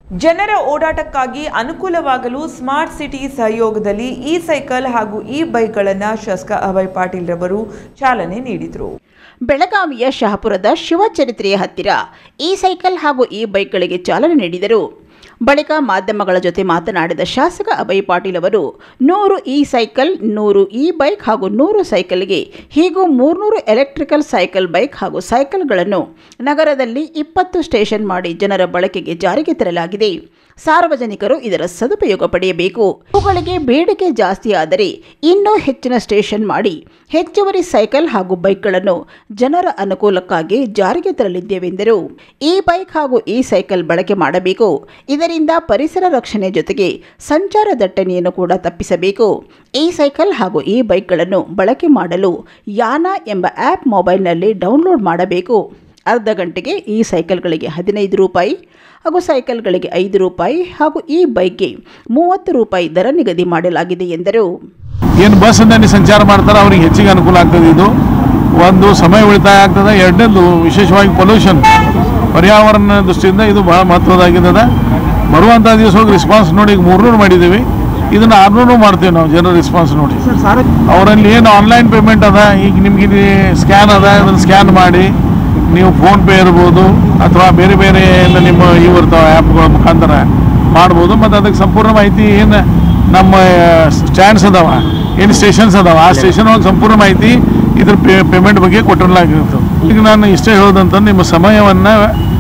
ಜನರ ಓಡಾಟಕ್ಕಾಗಿ ಅನುಕೂಲವಾಗಲು ಸ್ಮಾರ್ಟ್ ಸಿಟಿ ಸಹಯೋಗದಲ್ಲಿ ಇ ಸೈಕಲ್ ಹಾಗೂ ಇ ಬೈಕ್ಗಳನ್ನು ಶಾಸಕ ಅಭಯ್ ಪಾಟೀಲ್ ರವರು ಚಾಲನೆ ನೀಡಿದರು ಬೆಳಗಾವಿಯ ಶಹಾಪುರದ ಶಿವಚರಿತ್ರೆಯ ಹತ್ತಿರ ಈ ಸೈಕಲ್ ಹಾಗೂ ಈ ಬೈಕ್ಗಳಿಗೆ ಚಾಲನೆ ನೀಡಿದರು ಬಳಿಕ ಮಾಧ್ಯಮಗಳ ಜೊತೆ ಮಾತನಾಡಿದ ಶಾಸಕ ಅಭಯ್ ಪಾಟೀಲ್ ಅವರು ನೂರು ಇ ಸೈಕಲ್ ನೂರು ಇ ಬೈಕ್ ಹಾಗೂ ನೂರು ಸೈಕಲ್ಗೆ ಹೀಗೂ ಮೂರ್ನೂರು ಎಲೆಕ್ಟ್ರಿಕಲ್ ಸೈಕಲ್ ಬೈಕ್ ಹಾಗೂ ಸೈಕಲ್ಗಳನ್ನು ನಗರದಲ್ಲಿ ಇಪ್ಪತ್ತು ಸ್ಟೇಷನ್ ಮಾಡಿ ಜನರ ಬಳಕೆಗೆ ಜಾರಿಗೆ ತರಲಾಗಿದೆ ಸಾರ್ವಜನಿಕರು ಇದರ ಸದುಪಯೋಗ ಪಡೆಯಬೇಕು ಅವುಗಳಿಗೆ ಬೇಡಿಕೆ ಜಾಸ್ತಿ ಆದರೆ ಇನ್ನೂ ಹೆಚ್ಚಿನ ಸ್ಟೇಷನ್ ಮಾಡಿ ಹೆಚ್ಚುವರಿ ಸೈಕಲ್ ಹಾಗೂ ಬೈಕ್ಗಳನ್ನು ಜನರ ಅನುಕೂಲಕ್ಕಾಗಿ ಜಾರಿಗೆ ತರಲಿದ್ದೇವೆಂದರು ಈ ಬೈಕ್ ಹಾಗೂ ಈ ಸೈಕಲ್ ಬಳಕೆ ಮಾಡಬೇಕು ಇದರಿಂದ ಪರಿಸರ ರಕ್ಷಣೆ ಜೊತೆಗೆ ಸಂಚಾರ ದಟ್ಟಣೆಯನ್ನು ಕೂಡ ತಪ್ಪಿಸಬೇಕು ಈ ಸೈಕಲ್ ಹಾಗೂ ಈ ಬೈಕ್ಗಳನ್ನು ಬಳಕೆ ಮಾಡಲು ಯಾನ ಎಂಬ ಆ್ಯಪ್ ಮೊಬೈಲ್ನಲ್ಲಿ ಡೌನ್ಲೋಡ್ ಮಾಡಬೇಕು ಅರ್ಧ ಗಂಟೆಗೆ ಈ ಸೈಕಲ್ಗಳಿಗೆ ಹದಿನೈದು ರೂಪಾಯಿ ಹಾಗೂ ಸೈಕಲ್ಗಳಿಗೆ ಐದು ರೂಪಾಯಿ ಹಾಗೂ ಈ ಬೈಕ್ಗೆ ಮೂವತ್ತು ರೂಪಾಯಿ ದರ ನಿಗದಿ ಮಾಡಲಾಗಿದೆ ಎಂದರು ಏನು ಬಸ್ನಲ್ಲಿ ಸಂಚಾರ ಮಾಡ್ತಾರೆ ಅವ್ರಿಗೆ ಹೆಚ್ಚಿಗೆ ಅನುಕೂಲ ಆಗ್ತದೆ ಇದು ಒಂದು ಸಮಯ ಉಳಿತಾಯ ಆಗ್ತದೆ ಎರಡನೇದು ವಿಶೇಷವಾಗಿ ಪೊಲ್ಯೂಷನ್ ಪರ್ಯಾವರಣ ದೃಷ್ಟಿಯಿಂದ ಇದು ಬಹಳ ಮಹತ್ವದಾಗಿರ್ತದೆ ಬರುವಂಥ ದಿವಸ ಹೋಗಿ ರೆಸ್ಪಾನ್ಸ್ ನೋಡಿ ಈಗ ಮೂರ್ನೂರು ಮಾಡಿದ್ದೀವಿ ಇದನ್ನು ಆರ್ನೂರು ಮಾಡ್ತೀವಿ ನಾವು ಜನರ ರೆಸ್ಪಾನ್ಸ್ ನೋಡಿ ಅವರಲ್ಲಿ ಏನು ಆನ್ಲೈನ್ ಪೇಮೆಂಟ್ ಅದ ಈಗ ನಿಮ್ಗೆ ಇಲ್ಲಿ ಸ್ಕ್ಯಾನ್ ಅದ ಅದನ್ನು ಸ್ಕ್ಯಾನ್ ಮಾಡಿ ನೀವು ಫೋನ್ ಪೇ ಇರ್ಬೋದು ಅಥವಾ ಬೇರೆ ಬೇರೆ ಎಲ್ಲ ನಿಮ್ಮ ಇವು ಇರ್ತಾವೆ ಆ್ಯಪ್ಗಳ ಮುಖಾಂತರ ಮಾಡ್ಬೋದು ಮತ್ತು ಅದಕ್ಕೆ ಸಂಪೂರ್ಣ ಮಾಹಿತಿ ಏನು ನಮ್ಮ ಸ್ಟ್ಯಾಂಡ್ಸ್ ಅದಾವ ಏನು ಸ್ಟೇಷನ್ಸ್ ಅದಾವ ಆ ಸ್ಟೇಷನ್ ಒಳಗೆ ಸಂಪೂರ್ಣ ಮಾಹಿತಿ ಇದ್ರ ಪೇ ಪೇಮೆಂಟ್ ಬಗ್ಗೆ ಕೊಟ್ಟಿರಲಾಗಿರ್ತದೆ ಈಗ ನಾನು ಇಷ್ಟೇ ಹೇಳೋದಂತ ನಿಮ್ಮ ಸಮಯವನ್ನು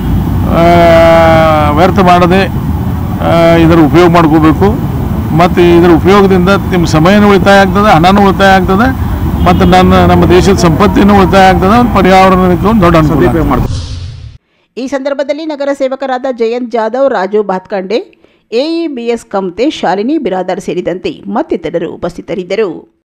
ವ್ಯರ್ಥ ಮಾಡದೆ ಆ, ಇದರ ಉಪಯೋಗ ಮಾಡ್ಕೋಬೇಕು ಮತ್ತು ಇದರ ಉಪಯೋಗದಿಂದ ನಿಮ್ಮ ಸಮಯನೂ ಉಳಿತಾಯ ಆಗ್ತದೆ ಹಣನೂ ಉಳಿತಾಯ ಆಗ್ತದೆ ಮತ್ತು ನನ್ನ ನಮ್ಮ ದೇಶದ ಸಂಪತ್ತಿನೂ ಉಳಿತಾಯ ಆಗ್ತದೆ ಪರ್ಯಾವರಣಕ್ಕೆ ಒಂದು ದೊಡ್ಡ ಅನುಕೂಲ ಆಗ್ತದೆ. ಈ ಸಂದರ್ಭದಲ್ಲಿ ನಗರ ಸೇವಕರಾದ ಜಯಂತ್ ಜಾಧವ್ ರಾಜು ಬಾತ್ಕಂಡೆ ಎಇಬಿಎಸ್ ಕಮ್ತೆ ಶಾಲಿನಿ ಬಿರಾದಾರ್ ಸೇರಿದಂತೆ ಮತ್ತಿತರರು ಉಪಸ್ಥಿತರಿದ್ದರು